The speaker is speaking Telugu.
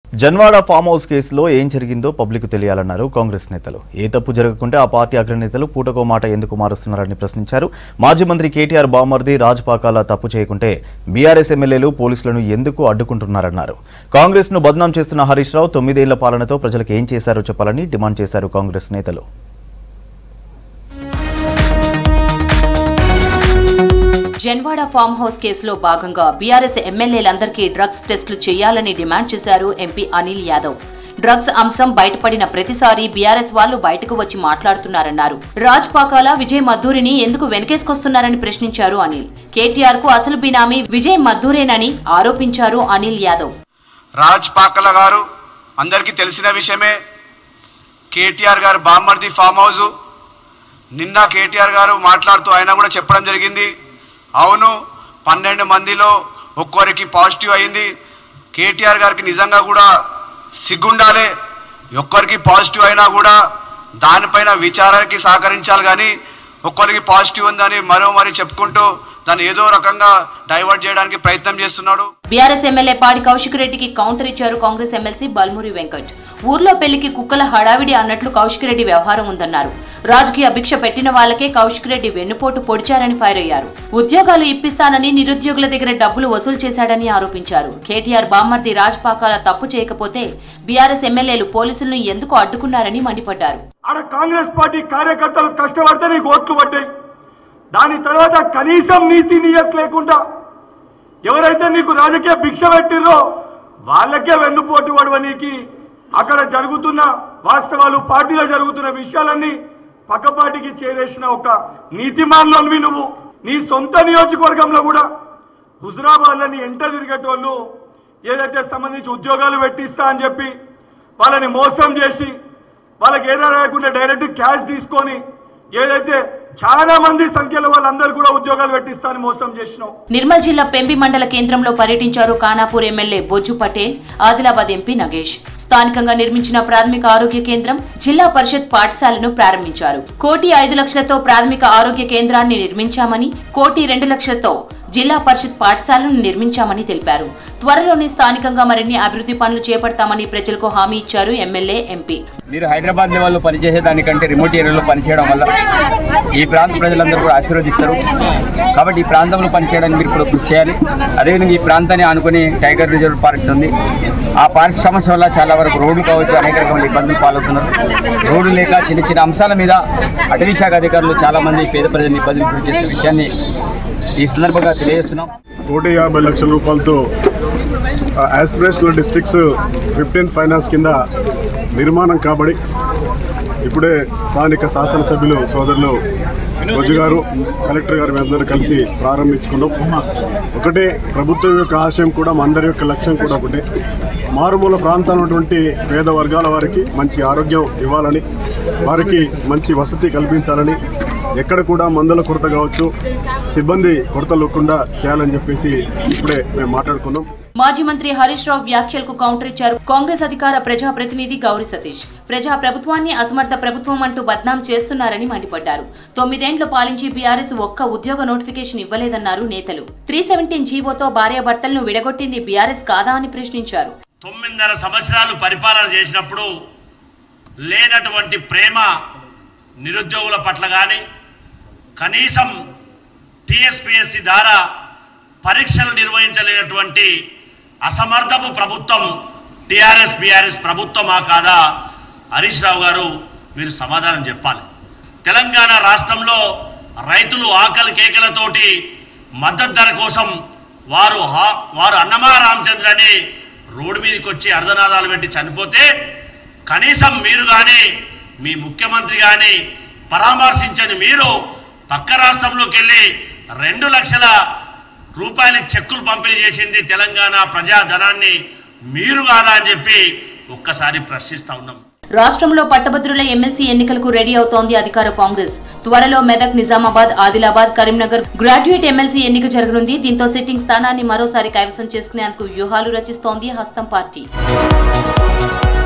జన్వాడ ఫామ్ హౌస్ కేసులో ఏం జరిగిందో పబ్లిక్ తెలియాలన్నారు కాంగ్రెస్ నేతలు ఏ తప్పు జరగకుంటే ఆ పార్టీ అగ్రనేతలు పూటకో మాట ఎందుకు మారుస్తున్నారని ప్రశ్నించారు మాజీ మంత్రి కేటీఆర్ బామర్ది రాజ్ పాకాల తప్పు చేయకుంటే బీఆర్ఎస్ ఎమ్మెల్యేలు పోలీసులను ఎందుకు అడ్డుకుంటున్నారన్నారు కాంగ్రెస్ ను బదనాం చేస్తున్న హరీష్ రావు తొమ్మిదేళ్ల పాలనతో ప్రజలకు ఏం చేశారో చెప్పాలని డిమాండ్ చేశారు కాంగ్రెస్ నేతలు జన్వాడ ఫామ్ హౌస్ కేసులో భాగంగా బీఆర్ఎస్ ఎమ్మెల్యేలందరికీ డ్రగ్స్ టెస్టులు చేయాలని డిమాండ్ చేశారు ఎంపీ అనిల్ యాదవ్ డ్రగ్స్ అంశం బయటపడిన ప్రతిసారి బీఆర్ఎస్ వాళ్ళు బయటకు వచ్చి మాట్లాడుతున్నారన్నారు రాజ్ పాకాల విజయ్ మద్దూరిని ఎందుకు వెనకేసుకొస్తున్నారని ప్రశ్నించారు అనిల్ కేటీఆర్ కు అసలు బినామీ విజయ్ మద్దూరేనని ఆరోపించారు అనిల్ యాదవ్ రాజ్ పాకల గారు అందరికీ తెలిసిన విషయమే కేటీఆర్ గారు బామ్మర్ది ఫామ్ హౌస్ నిన్న కేటీఆర్ గారు మాట్లాడుతూ ఆయన కూడా చెప్పడం జరిగింది అవును పన్నెండు మందిలో ఒక్కొరికి పాజిటివ్ అయింది కేటీఆర్ గారికి నిజంగా కూడా సిగ్గుండాలి ఒక్కరికి పాజిటివ్ అయినా కూడా దానిపైన విచారానికి సహకరించాలి కానీ ఒక్కరికి పాజిటివ్ ఉందని మరో మరి చెప్పుకుంటూ దాన్ని ఏదో రకంగా డైవర్ట్ చేయడానికి ప్రయత్నం చేస్తున్నాడు బీఆర్ఎస్ ఎమ్మెల్యే పాడి కౌశిక్ రెడ్డికి కౌంటర్ ఇచ్చారు కాంగ్రెస్ ఎమ్మెల్సీ బల్మురి వెంకట్ ఊర్లో పెళ్లికి కుక్కల హడావిడి అన్నట్లు కౌశిక్ రెడ్డి వ్యవహారం ఉందన్నారు రాజకీయ భిక్ష పెట్టిన వాళ్ళకే కౌశిక్ రెడ్డి వెన్నుపోటు పొడిచారని ఫైర్ అయ్యారు ఉద్యోగాలు ఇప్పిస్తానని నిరుద్యోగుల దగ్గర డబ్బులు వసూలు చేశాడని ఆరోపించారు కేటీఆర్ బామ్మర్ది రాజ్పాకాల తప్పు చేయకపోతే బీఆర్ఎస్ ఎమ్మెల్యేలు పోలీసులను ఎందుకు అడ్డుకున్నారని మండిపడ్డారు ఆడ కాంగ్రెస్ పార్టీ కార్యకర్తలు కష్టపడితే నీకు ఓట్లు పడ్డాయి దాని తర్వాత కనీసం నీతి నియత్ లేకుండా ఎవరైతే నీకు రాజకీయ భిక్ష పెట్టిర్రో వాళ్ళకే వెన్నుపోటు పడవనీకి అక్కడ జరుగుతున్న వాస్తవాలు పార్టీలో జరుగుతున్న విషయాలన్నీ పక్క పార్టీకి చేరేసిన ఒక నీతిమాన్లోనివి నువ్వు నీ సొంత నియోజకవర్గంలో కూడా హుజరాబాద్లని ఎంట తిరిగేటోళ్ళు ఏదైతే సంబంధించి ఉద్యోగాలు పెట్టిస్తా అని చెప్పి వాళ్ళని మోసం చేసి వాళ్ళకి ఏదో రాకుండా డైరెక్ట్ క్యాష్ తీసుకొని ఏదైతే చాలా మంది సంఖ్యలో వాళ్ళందరూ కూడా ఉద్యోగాలు పెట్టిస్తానని మోసం చేసినావు నిర్మల్ జిల్లా పెంబి మండల కేంద్రంలో పర్యటించారు ఖానాపూర్ ఎమ్మెల్యే బొజ్జు పటేల్ ఆదిలాబాద్ ఎంపీ నగేష్ స్థానికంగా నిర్మించిన ప్రాథమిక ఆరోగ్య కేంద్రం జిల్లా పరిషత్ పాఠశాలను ప్రారంభించారు కోటి ఐదు లక్షలతో ప్రాథమిక ఆరోగ్య కేంద్రాన్ని నిర్మించామని కోటి రెండు లక్షలతో జిల్లా పరిషత్ పాఠశాలను నిర్మించామని తెలిపారు త్వరలోనే స్థానికంగా మరిన్ని అభివృద్ధి పనులు చేపడతామని ప్రజలకు హామీ ఇచ్చారు ఎమ్మెల్యే ఎంపీ మీరు హైదరాబాద్ లెవెల్లో పనిచేసే దానికంటే రిమోట్ ఏరియాలో పనిచేయడం వల్ల ఈ ప్రాంత ప్రజలందరూ కూడా ఆశీర్వదిస్తారు కాబట్టి ఈ ప్రాంతంలో పనిచేయడానికి మీరు కూడా కృషి చేయాలి అదేవిధంగా ఈ ప్రాంతాన్ని ఆనుకుని టైగర్ రిజర్వ్ ఫారెస్ట్ ఉంది ఆ ఫారెస్ట్ సమస్య వల్ల చాలా వరకు రోడ్లు కావచ్చు అనేక రకమైన ఇబ్బందులు పాలవుతున్నారు రోడ్లు లేక చిన్న చిన్న అంశాల మీద అటవీ శాఖ అధికారులు చాలా మంది పేద ప్రజలను ఇబ్బందులు గురి చేసే విషయాన్ని ఈ సందర్భంగా తెలియజేస్తున్నాం కోటి యాభై లక్షల రూపాయలతో ఆస్పిరేషనల్ డిస్ట్రిక్ట్స్ ఫిఫ్టీన్ ఫైనాన్స్ కింద నిర్మాణం కాబడి ఇప్పుడే స్థానిక శాసనసభ్యులు సోదరులు రోజు గారు కలెక్టర్ గారు మేమందరూ కలిసి ప్రారంభించుకున్నాం ఒకటే ప్రభుత్వం యొక్క ఆశయం కూడా మా అందరి యొక్క లక్ష్యం కూడా ఒకటే మారుమూల ప్రాంతాల్లో ఉన్నటువంటి పేద వర్గాల వారికి మంచి ఆరోగ్యం ఇవ్వాలని వారికి మంచి వసతి కల్పించాలని ఎక్కడ కూడా మందుల కొరత కావచ్చు సిబ్బంది కొరత లేకుండా చేయాలని చెప్పేసి ఇప్పుడే మేము మాట్లాడుకున్నాం మాజీ మంత్రి హరీష్ రావు వ్యాఖ్యలకు కౌంటర్ ఇచ్చారు కాంగ్రెస్ అధికార ప్రజా ప్రతినిధి గౌరి సతీష్ ప్రజా ప్రభుత్వాన్ని అసమర్థ ప్రభుత్వం అంటూ బద్నాం చేస్తున్నారని మండిపడ్డారు తొమ్మిదేండ్లు పాలించి బీఆర్ఎస్ ఒక్క ఉద్యోగ నోటిఫికేషన్ ఇవ్వలేదన్నారు నేతలు త్రీ సెవెంటీన్ జీవోతో భార్యాభర్తలను విడగొట్టింది బీఆర్ఎస్ కాదా అని ప్రశ్నించారు తొమ్మిదిన్నర సంవత్సరాలు పరిపాలన చేసినప్పుడు లేనటువంటి ప్రేమ నిరుద్యోగుల పట్ల కానీ కనీసం టీఎస్పిఎస్సి ద్వారా పరీక్షలు నిర్వహించలేనటువంటి అసమర్థపు ప్రభుత్వం టీఆర్ఎస్ బీఆర్ఎస్ ప్రభుత్వమా కాదా హరీష్ రావు గారు మీరు సమాధానం చెప్పాలి తెలంగాణ రాష్ట్రంలో రైతులు ఆకలి కేకలతోటి మద్దతు ధర కోసం వారు హా- వారు అన్నమా రామచంద్రని రోడ్డు మీదకి వచ్చి అర్ధనాదాలు పెట్టి చనిపోతే కనీసం మీరు కానీ మీ ముఖ్యమంత్రి కానీ పరామర్శించని మీరు పక్క రాష్ట్రంలోకి వెళ్ళి రెండు లక్షల రూపాయల చెక్కులు పంపిణీ చేసింది తెలంగాణ ప్రజాధనాన్ని మీరు కాదా అని చెప్పి ఒక్కసారి ప్రశ్నిస్తా ఉన్నాం రాష్ట్రంలో పట్టభద్రుల ఎమ్మెల్సీ ఎన్నికలకు రెడీ అవుతోంది అధికార కాంగ్రెస్ త్వరలో మెదక్ నిజామాబాద్ ఆదిలాబాద్ కరీంనగర్ గ్రాడ్యుయేట్ ఎమ్మెల్సీ ఎన్నిక జరగనుంది దీంతో సిట్టింగ్ స్థానాన్ని మరోసారి కైవసం చేసుకునేందుకు వ్యూహాలు రచిస్తోంది హస్తం పార్టీ